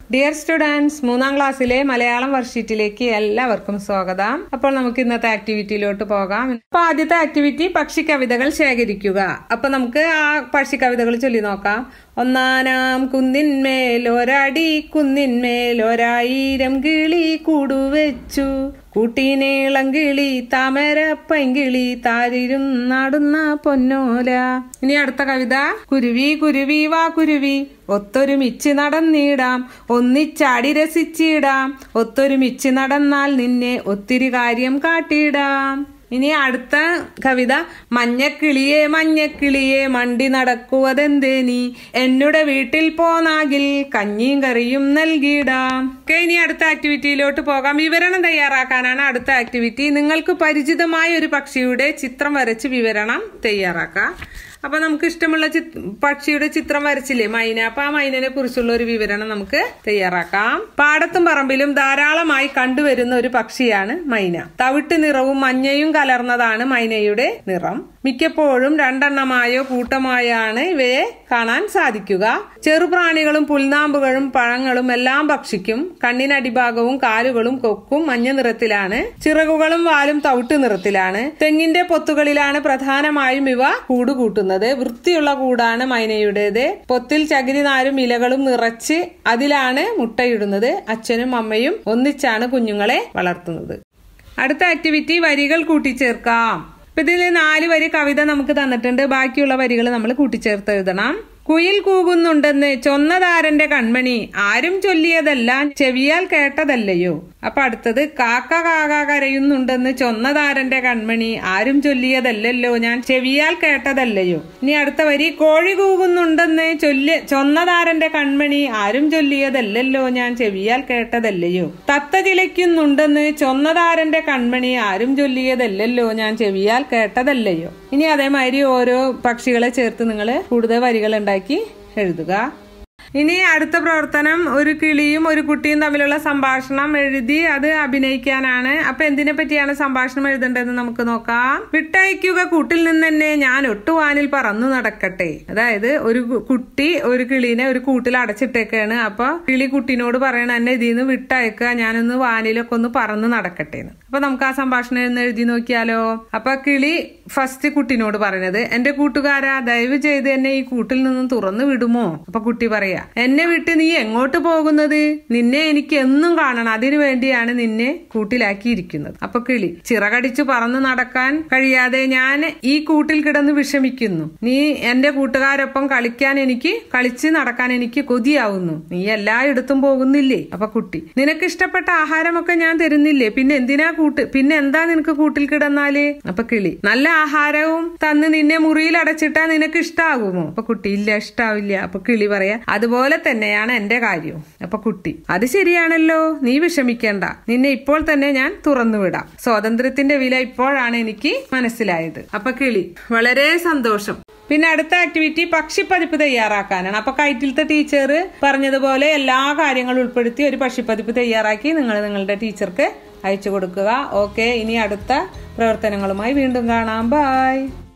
dear students മൂന്നാം ക്ലാസ്സിലെ മലയാളം വർക്ക്ഷീറ്റിലേക്ക് എല്ലാവർക്കും സ്വാഗതം അപ്പോൾ നമുക്ക് ഇന്നത്തെ ആക്ടിവിറ്റിയിലോട്ട് പോകാം അപ്പൊ ആദ്യത്തെ ആക്ടിവിറ്റി പക്ഷി കവിതകൾ ശേഖരിക്കുക അപ്പൊ നമുക്ക് ആ പക്ഷി കവിതകൾ ചൊല്ലി നോക്കാം ഒന്നാനാം കുന്നിന്മേൽ ഒരടി കുന്നിന്മേൽ ഒരായിരം കിളി കൂടുവെച്ചു കൂട്ടിനീളം കിളി താമര പൈങ്കിളി താരിരും നാടുന്ന പൊന്നോല ഇനി അടുത്ത കവിത കുരുവി കുരുവി വാ കുരുവി ഒത്തൊരുമിച്ച് നടന്നിടാം ഒന്നിച്ചാടി രസിച്ചിടാം ഒത്തൊരുമിച്ച് നടന്നാൽ നിന്നെ ഒത്തിരി കാര്യം കാട്ടിടാം ഇനി അടുത്ത കവിത മഞ്ഞക്കിളിയെ മഞ്ഞക്കിളിയെ മണ്ടി നടക്കുവതെന്തേ നീ എന്നുടെ വീട്ടിൽ പോന്നാകിൽ കഞ്ഞിയും കറിയും നൽകിയിടാം ഓക്കെ ഇനി അടുത്ത ആക്ടിവിറ്റിയിലോട്ട് പോകാം വിവരണം തയ്യാറാക്കാനാണ് അടുത്ത ആക്ടിവിറ്റി നിങ്ങൾക്ക് പരിചിതമായ ഒരു പക്ഷിയുടെ ചിത്രം വരച്ച് വിവരണം തയ്യാറാക്കാം അപ്പൊ നമുക്ക് ഇഷ്ടമുള്ള പക്ഷിയുടെ ചിത്രം വരച്ചില്ലേ മൈന അപ്പൊ ആ മൈനനെ കുറിച്ചുള്ള ഒരു വിവരണം നമുക്ക് തയ്യാറാക്കാം പാടത്തും പറമ്പിലും ധാരാളമായി കണ്ടുവരുന്ന ഒരു പക്ഷിയാണ് മൈന തവിട്ട് നിറവും മഞ്ഞയും കലർന്നതാണ് മൈനയുടെ നിറം മിക്കപ്പോഴും രണ്ടെണ്ണമായോ കൂട്ടമായാണ് ഇവയെ കാണാൻ സാധിക്കുക ചെറുപ്രാണികളും പുൽനാമ്പുകളും പഴങ്ങളും എല്ലാം ഭക്ഷിക്കും കണ്ണിനടിഭാഗവും കാലുകളും കൊക്കും മഞ്ഞ നിറത്തിലാണ് ചിറകുകളും വാലും തവിട്ട് നിറത്തിലാണ് തെങ്ങിന്റെ പൊത്തുകളിലാണ് പ്രധാനമായും ഇവ കൂടുകൂട്ടുന്നത് വൃത്തിയുള്ള കൂടാണ് മൈനയുടേത് പൊത്തിൽ ചകിരിനാരും ഇലകളും നിറച്ച് അതിലാണ് മുട്ടയിടുന്നത് അച്ഛനും അമ്മയും ഒന്നിച്ചാണ് കുഞ്ഞുങ്ങളെ വളർത്തുന്നത് അടുത്ത ആക്ടിവിറ്റി വരികൾ കൂട്ടിച്ചേർക്കാം ഇപ്പൊ ഇതിൽ നാല് വരി കവിത നമുക്ക് തന്നിട്ടുണ്ട് ബാക്കിയുള്ള വരികൾ നമ്മൾ കൂട്ടിച്ചേർത്ത് എഴുതണം കുയിൽ കൂകുന്നുണ്ടെന്ന് ചൊന്നതാരന്റെ കൺമണി ആരും ചൊല്ലിയതെല്ലാം ചെവിയാൽ കേട്ടതല്ലയോ അപ്പൊ അടുത്തത് കാക്ക കാക കരയുന്നുണ്ടെന്ന് ചൊന്നതാരന്റെ കൺമണി ആരും ചൊല്ലിയതല്ലല്ലോ ഞാൻ ചെവിയാൽ കേട്ടതല്ലയോ ഇനി അടുത്ത വരി കോഴി കൂകുന്നുണ്ടെന്ന് ചൊല്ലി ചൊന്നതാരന്റെ കൺമണി ആരും ചൊല്ലിയതല്ലല്ലോ ഞാൻ ചെവിയാൽ കേട്ടതല്ലയോ തത്ത ചിലയ്ക്കുന്നുണ്ടെന്ന് ചൊന്നതാരന്റെ കൺമണി ആരും ചൊല്ലിയതല്ലല്ലോ ഞാൻ ചെവിയാൽ കേട്ടതല്ലയോ ഇനി അതേമാതിരി ഓരോ പക്ഷികളെ ചേർത്ത് നിങ്ങൾ കൂടുതൽ വരികൾ ഉണ്ടാക്കി എഴുതുക ഇനി അടുത്ത പ്രവർത്തനം ഒരു കിളിയും ഒരു കുട്ടിയും തമ്മിലുള്ള സംഭാഷണം എഴുതി അത് അഭിനയിക്കാനാണ് അപ്പൊ എന്തിനെ പറ്റിയാണ് സംഭാഷണം എഴുതേണ്ടതെന്ന് നമുക്ക് നോക്കാം വിട്ടയക്കുക കൂട്ടിൽ നിന്ന് തന്നെ ഞാൻ ഒട്ടുവാനിൽ പറന്നു നടക്കട്ടെ അതായത് ഒരു കുട്ടി ഒരു കിളീനെ ഒരു കൂട്ടിൽ അടച്ചിട്ടേക്കാണ് അപ്പൊ കിളി കുട്ടിനോട് പറയണ എന്നെ ഇതിൽ നിന്ന് വിട്ടയക്കുക ഞാനൊന്ന് വാനിലൊക്കെ ഒന്ന് പറന്ന് നടക്കട്ടെ എന്ന് അപ്പൊ നമുക്ക് ആ സംഭാഷണം എന്ന് എഴുതി നോക്കിയാലോ അപ്പൊ കിളി ഫസ്റ്റ് കുട്ടിനോട് പറഞ്ഞത് എന്റെ കൂട്ടുകാരാ ദയവ് ചെയ്ത് എന്നെ ഈ കൂട്ടിൽ നിന്നും തുറന്നു വിടുമോ അപ്പൊ കുട്ടി പറയാ എന്നെ വിട്ട് നീ എങ്ങോട്ട് പോകുന്നത് നിന്നെ എനിക്ക് എന്നും കാണണം അതിനു വേണ്ടിയാണ് നിന്നെ കൂട്ടിലാക്കിയിരിക്കുന്നത് അപ്പൊ കിളി ചിറകടിച്ചു പറന്നു നടക്കാൻ കഴിയാതെ ഞാൻ ഈ കൂട്ടിൽ കിടന്ന് വിഷമിക്കുന്നു നീ എന്റെ കൂട്ടുകാരൊപ്പം കളിക്കാൻ എനിക്ക് കളിച്ച് നടക്കാൻ എനിക്ക് കൊതിയാവുന്നു നീ എല്ലായിടത്തും പോകുന്നില്ലേ അപ്പൊ കുട്ടി നിനക്ക് ഇഷ്ടപ്പെട്ട ആഹാരമൊക്കെ ഞാൻ തരുന്നില്ലേ പിന്നെ എന്തിനാ കൂട്ട് പിന്നെ എന്താ നിനക്ക് കൂട്ടിൽ കിടന്നാല് അപ്പൊ കിളി നല്ല ആഹാരവും തന്ന് നിന്നെ മുറിയിൽ അടച്ചിട്ടാ നിനക്ക് ഇഷ്ടാകുമോ അപ്പൊ കുട്ടി ഇല്ല ഇഷ്ടാവില്ല അപ്പൊ കിളി പറയാ അതുപോലെ തന്നെയാണ് എന്റെ കാര്യവും അപ്പൊ കുട്ടി അത് ശരിയാണല്ലോ നീ വിഷമിക്കേണ്ട നിന്നെ ഇപ്പോൾ തന്നെ ഞാൻ തുറന്നുവിടാം സ്വാതന്ത്ര്യത്തിന്റെ വില ഇപ്പോഴാണ് എനിക്ക് മനസ്സിലായത് അപ്പൊ കിളി വളരെ സന്തോഷം പിന്നെ അടുത്ത ആക്ടിവിറ്റി പക്ഷിപ്പതിപ്പ് തയ്യാറാക്കാനാണ് അപ്പൊ കൈറ്റിലത്തെ ടീച്ചർ പറഞ്ഞതുപോലെ എല്ലാ കാര്യങ്ങളും ഉൾപ്പെടുത്തി ഒരു പക്ഷിപ്പതിപ്പ് തയ്യാറാക്കി നിങ്ങൾ നിങ്ങളുടെ ടീച്ചർക്ക് അയച്ചു കൊടുക്കുക ഓക്കെ ഇനി അടുത്ത പ്രവർത്തനങ്ങളുമായി വീണ്ടും കാണാം ബായ്